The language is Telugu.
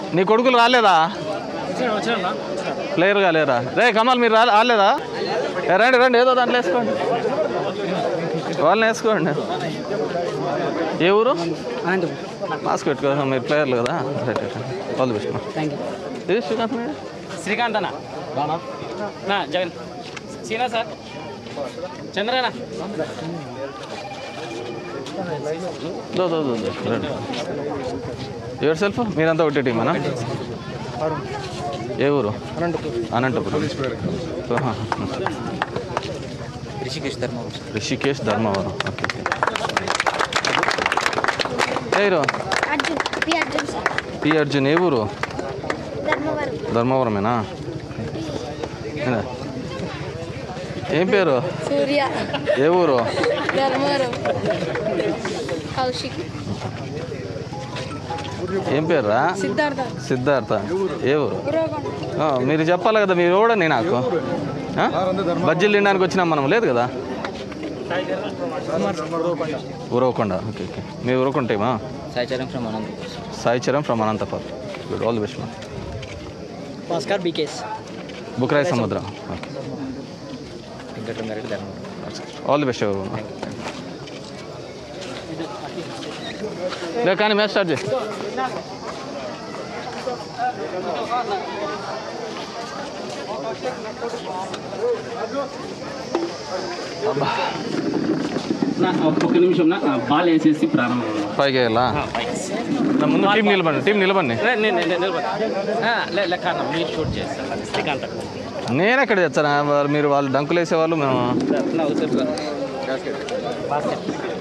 నీ కొడుకులు రాలేదా ప్లేయర్ లేరా రే కమల్ మీరు రా రాలేదా ఏ, రండి రండి ఏదో దాంట్లో వేసుకోండి వాళ్ళని వేసుకోండి ఏ ఊరు మాస్క్ పెట్టుకో మీరు ప్లేయర్లు కదా right right all the best thank you ఇది శ్రీకాంత్ మీది? శ్రీకాంత్ అన్న నా జగన్ సీనా సార్ చంద్రనా దో దో దో దో రండి ఎవరి సెల్ఫ్ మీరంతా ఒకటే టీమేనా ఏ ఊరు అనంతపురం ఆహా. రిషికేష్ ధర్మవరం రిషికేష్ ధర్మవరం ఓకే ఓకే ఏ hero Arjun P Arjun sir P Arjun ఏ ఊరు ధర్మవరం ధర్మవరమేనా ఏనా? ఏం పేరు సూర్య ఏ ఊరు ధర్మవరం కౌశిక్ ఏం పేరురా సిద్ధార్థ సిద్ధార్థ ఏ ఊరు పురోగం ఆ, మీరు చెప్పాలి కదా మీరు ఓడండి నాకు ఆ? బజ్జీలు తినడానికి వచ్చినాం మనం లేదు కదా ఊరవకొండ ఓకే ఓకే మీ ఊరకొండ టీమా Saicharan from Anantapuram Sai Charan from Anantapur good all the best మా భాస్కర్ బీకేస్ Bukkaraya Samudram okay Venkatarangareddy Dharmavaram all the best ఎవరు లే కానీ మ్యాచ్ స్టార్ట్ చేయి నా ఒక్క నిమిషం నా బాల్ వేసేసి ప్రారంభం పైకి వెళ్ళా నా ముందు టీం నిలబండి టీం నిలబండి లెక్క అన్న మీరు షూట్ చేస్తారు శ్రీకాంత్ నేను ఎక్కడ తెచ్చాను మీరు వాళ్ళు డంకులు వేసేవాళ్ళు మేము అవుతుంది బాస్కెట్